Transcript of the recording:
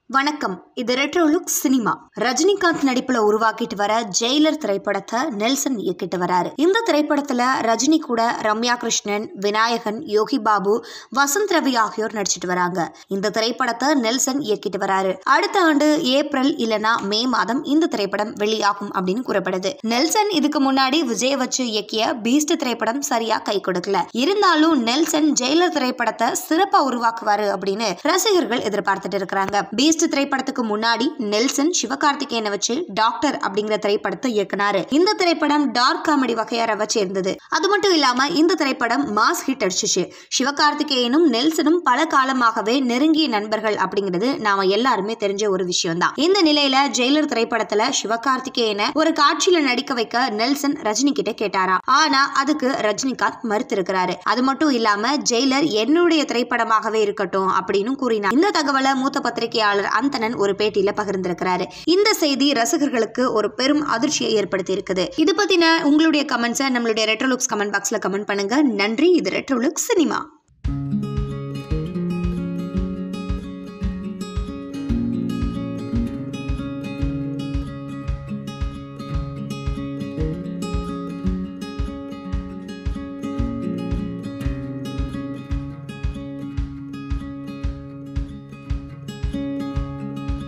வணக்கம் இது retro look cinema Rajinikanth நடிப்புல உருவாக்கிட்டு வர ஜெயிலர் திரைப்படத்தை நெல்சன் இயக்கிட்டு வராரு இந்த திரைப்படத்துல ரஜினி கூட ரம்யா கிருஷ்ணன் விநாயகன் யோகி பாபு வசந்த் ரவி ஆகியோர் நடிச்சிட்டு வராங்க இந்த திரைப்படத்தை நெல்சன் இயக்கிட்டு வராரு அடுத்த ஆண்டு ஏப்ரல் இல்லனா மே மாதம் இந்த திரைப்படம் வெளியாகும் அப்படின்னு கூறப்படுது நெல்சன் இதுக்கு முன்னாடி விஜய் வச்சு இயக்கிய பீஸ்ட் திரைப்படம் சரியா கை கொடுக்கல இருந்தாலும் நெல்சன் ஜெயிலர் திரைப்படத்தை சிறப்பா உருவாக்குவாரு அப்படின்னு ரசிகர்கள் எதிர்பார்த்துட்டு இருக்கிறாங்க பீஸ்ட் திரைப்படத்துக்கு முன்னாடி நெல்சன் சிவகார்த்திகேயனை வச்சு டாக்டர் அப்படிங்கிற திரைப்படத்தை இயக்குனாரு இந்த திரைப்படம் டார்க் காமெடி வகையற சேர்ந்தது அது மட்டும் இல்லாம இந்த திரைப்படம் மாஸ் ஹிட் அடிச்சுச்சு சிவகார்த்திகேயனும் நெல்சனும் பல காலமாகவே நெருங்கிய நண்பர்கள் அப்படிங்கிறது நாம எல்லாருமே தெரிஞ்ச ஒரு விஷயம் தான் இந்த நிலையில ஜெயிலர் திரைப்படத்துல சிவகார்த்திகேயனை ஒரு காட்சியில நடிக்க வைக்க நெல்சன் ரஜினி கிட்ட கேட்டாரா ஆனா அதுக்கு ரஜினிகாந்த் மறுத்திருக்கிறாரு அது மட்டும் இல்லாம ஜெயிலர் என்னுடைய திரைப்படமாகவே இருக்கட்டும் அப்படின்னு கூறினார் இந்த தகவலை மூத்த பத்திரிகையாளர் அந்தணன் ஒரு பேட்டியில பகிர்ந்திருக்கிறாரு இந்த செய்தி ரசிகர்களுக்கு ஒரு பெரும் அதிர்ச்சியை ஏற்படுத்தி இருக்குது இது பத்தின உங்களுடைய கமெண்ட்ஸை நம்மளுடைய ரெட்ரோலுக்ஸ் கமெண்ட் பாக்ஸ்ல கமெண்ட் பண்ணுங்க நன்றி இது ரெட்ரோலுக்ஸ் சினிமா